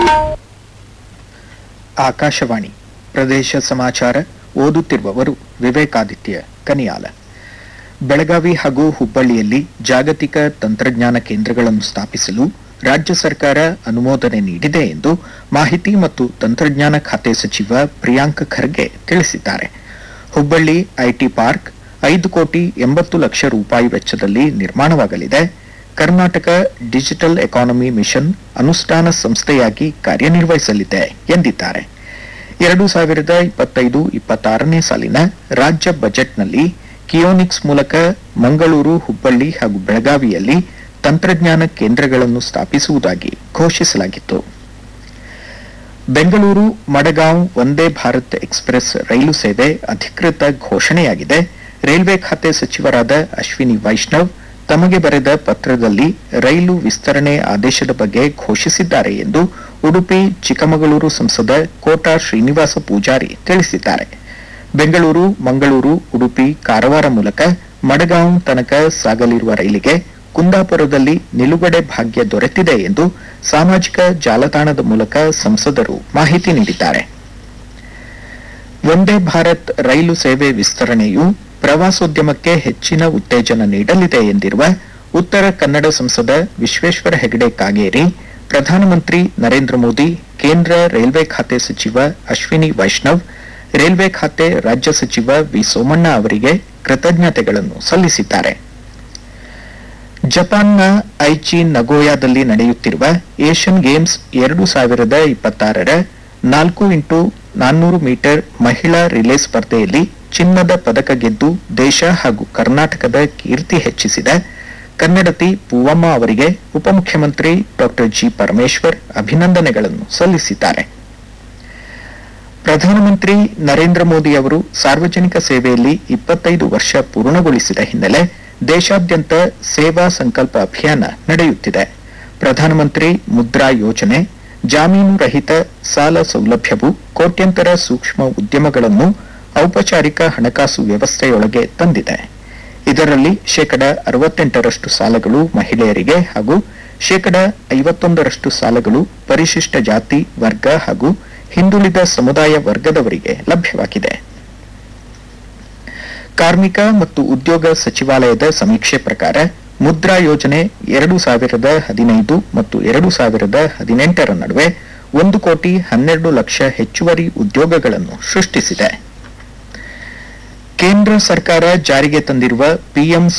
ಆಕಾಶವಾಣಿ ಪ್ರದೇಶ ಸಮಾಚಾರ ಓದುತ್ತಿರುವವರು ವಿವೇಕಾದಿತ್ಯ ಕನಿಯಾಲ ಬೆಳಗಾವಿ ಹಾಗೂ ಹುಬ್ಬಳ್ಳಿಯಲ್ಲಿ ಜಾಗತಿಕ ತಂತ್ರಜ್ಞಾನ ಕೇಂದ್ರಗಳನ್ನು ಸ್ಥಾಪಿಸಲು ರಾಜ್ಯ ಸರ್ಕಾರ ಅನುಮೋದನೆ ನೀಡಿದೆ ಎಂದು ಮಾಹಿತಿ ಮತ್ತು ತಂತ್ರಜ್ಞಾನ ಖಾತೆ ಸಚಿವ ಪ್ರಿಯಾಂಕ್ ಖರ್ಗೆ ತಿಳಿಸಿದ್ದಾರೆ ಹುಬ್ಬಳ್ಳಿ ಐಟಿ ಪಾರ್ಕ್ ಐದು ಕೋಟಿ ಎಂಬತ್ತು ಲಕ್ಷ ರೂಪಾಯಿ ವೆಚ್ಚದಲ್ಲಿ ನಿರ್ಮಾಣವಾಗಲಿದೆ ಕರ್ನಾಟಕ ಡಿಜಿಟಲ್ ಎಕಾನಮಿ ಮಿಷನ್ ಅನುಷ್ಠಾನ ಸಂಸ್ಥೆಯಾಗಿ ಕಾರ್ಯನಿರ್ವಹಿಸಲಿದೆ ಎಂದಿದ್ದಾರೆ ಎರಡು ಸಾವಿರದ ಇಪ್ಪತ್ತೈದು ಇಪ್ಪತ್ತಾರನೇ ಸಾಲಿನ ರಾಜ್ಯ ಬಜೆಟ್ನಲ್ಲಿ ಕಿಯೋನಿಕ್ಸ್ ಮೂಲಕ ಮಂಗಳೂರು ಹುಬ್ಬಳ್ಳಿ ಹಾಗೂ ಬೆಳಗಾವಿಯಲ್ಲಿ ತಂತ್ರಜ್ಞಾನ ಕೇಂದ್ರಗಳನ್ನು ಸ್ಥಾಪಿಸುವುದಾಗಿ ಘೋಷಿಸಲಾಗಿತ್ತು ಬೆಂಗಳೂರು ಮಡಗಾಂವ್ ವಂದೇ ಭಾರತ್ ಎಕ್ಸ್ಪ್ರೆಸ್ ರೈಲು ಸೇವೆ ಅಧಿಕೃತ ಘೋಷಣೆಯಾಗಿದೆ ರೈಲ್ವೆ ಖಾತೆ ಸಚಿವರಾದ ಅಶ್ವಿನಿ ವೈಷ್ಣವ್ ತಮಗೆ ಬರೆದ ಪತ್ರದಲ್ಲಿ ರೈಲು ವಿಸ್ತರಣೆ ಆದೇಶದ ಬಗ್ಗೆ ಘೋಷಿಸಿದ್ದಾರೆ ಎಂದು ಉಡುಪಿ ಚಿಕ್ಕಮಗಳೂರು ಸಂಸದ ಕೋಟಾ ಶ್ರೀನಿವಾಸ ಪೂಜಾರಿ ತಿಳಿಸಿದ್ದಾರೆ ಬೆಂಗಳೂರು ಮಂಗಳೂರು ಉಡುಪಿ ಕಾರವಾರ ಮೂಲಕ ಮಡಗಾಂವ್ ತನಕ ಸಾಗಲಿರುವ ರೈಲಿಗೆ ಕುಂದಾಪುರದಲ್ಲಿ ನಿಲುಗಡೆ ಭಾಗ್ಯ ದೊರೆತಿದೆ ಎಂದು ಸಾಮಾಜಿಕ ಜಾಲತಾಣದ ಮೂಲಕ ಸಂಸದರು ಮಾಹಿತಿ ನೀಡಿದ್ದಾರೆ ವಂದೇ ಭಾರತ್ ರೈಲು ಸೇವೆ ವಿಸ್ತರಣೆಯು ಪ್ರವಾಸೋದ್ಯಮಕ್ಕೆ ಹೆಚ್ಚಿನ ಉತ್ತೇಜನ ನೀಡಲಿದೆ ಎಂದಿರುವ ಉತ್ತರ ಕನ್ನಡ ಸಂಸದ ವಿಶ್ವೇಶ್ವರ ಹೆಗಡೆ ಕಾಗೇರಿ ಪ್ರಧಾನಮಂತ್ರಿ ನರೇಂದ್ರ ಮೋದಿ ಕೇಂದ್ರ ರೈಲ್ವೆ ಖಾತೆ ಸಚಿವ ಅಶ್ವಿನಿ ವೈಷ್ಣವ್ ರೈಲ್ವೆ ಖಾತೆ ರಾಜ್ಯ ಸಚಿವ ವಿ ಸೋಮಣ್ಣ ಅವರಿಗೆ ಕೃತಜ್ಞತೆಗಳನ್ನು ಸಲ್ಲಿಸಿದ್ದಾರೆ ಜಪಾನ್ನ ಐಚಿ ನಗೋಯಾದಲ್ಲಿ ನಡೆಯುತ್ತಿರುವ ಏಷ್ಯನ್ ಗೇಮ್ಸ್ ಎರಡು ಸಾವಿರದ ಇಪ್ಪತ್ತಾರರ ನಾಲ್ಕು ಇಂಟು ನಾನ್ನೂರು ಮೀಟರ್ ಮಹಿಳಾ ರಿಲೇ ಸ್ಪರ್ಧೆಯಲ್ಲಿ ಚಿನ್ನದ ಪದಕ ಗೆದ್ದು ದೇಶ ಹಾಗೂ ಕರ್ನಾಟಕದ ಕೀರ್ತಿ ಹೆಚ್ಚಿಸಿದ ಕನ್ನಡತಿ ಪೂವಮ್ಮ ಅವರಿಗೆ ಉಪಮುಖ್ಯಮಂತ್ರಿ ಡಾಕ್ಟರ್ ಜಿ ಪರಮೇಶ್ವರ್ ಅಭಿನಂದನೆಗಳನ್ನು ಸಲ್ಲಿಸಿದ್ದಾರೆ ಪ್ರಧಾನಮಂತ್ರಿ ನರೇಂದ್ರ ಮೋದಿ ಅವರು ಸಾರ್ವಜನಿಕ ಸೇವೆಯಲ್ಲಿ ಇಪ್ಪತ್ತೈದು ವರ್ಷ ಪೂರ್ಣಗೊಳಿಸಿದ ಹಿನ್ನೆಲೆ ದೇಶಾದ್ಯಂತ ಸೇವಾ ಸಂಕಲ್ಪ ಅಭಿಯಾನ ನಡೆಯುತ್ತಿದೆ ಪ್ರಧಾನಮಂತ್ರಿ ಮುದ್ರಾ ಯೋಜನೆ ಜಾಮೀನು ರಹಿತ ಸಾಲ ಸೌಲಭ್ಯವು ಕೋಟ್ಯಂತರ ಸೂಕ್ಷ್ಮ ಉದ್ಯಮಗಳನ್ನು ಔಪಚಾರಿಕ ಹಣಕಾಸು ವ್ಯವಸ್ಥೆಯೊಳಗೆ ತಂದಿದೆ ಇದರಲ್ಲಿ ಶೇಕಡ ಅರವತ್ತೆಂಟರಷ್ಟು ಸಾಲಗಳು ಮಹಿಳೆಯರಿಗೆ ಹಾಗೂ ಶೇಕಡ ಐವತ್ತೊಂದರಷ್ಟು ಸಾಲಗಳು ಪರಿಶಿಷ್ಟ ಜಾತಿ ವರ್ಗ ಹಾಗೂ ಹಿಂದುಳಿದ ಸಮುದಾಯ ವರ್ಗದವರಿಗೆ ಲಭ್ಯವಾಗಿದೆ ಕಾರ್ಮಿಕ ಮತ್ತು ಉದ್ಯೋಗ ಸಚಿವಾಲಯದ ಸಮೀಕ್ಷೆ ಪ್ರಕಾರ ಮುದ್ರಾ ಯೋಜನೆ ಎರಡು ಸಾವಿರದ ಹದಿನೈದು ಮತ್ತು ಎರಡು ಸಾವಿರದ ಹದಿನೆಂಟರ ನಡುವೆ ಒಂದು ಕೋಟಿ ಹನ್ನೆರಡು ಲಕ್ಷ ಹೆಚ್ಚುವರಿ ಉದ್ಯೋಗಗಳನ್ನು ಸೃಷ್ಟಿಸಿದೆ ಕೇಂದ್ರ ಸರ್ಕಾರ ಜಾರಿಗೆ ತಂದಿರುವ ಪಿಎಂ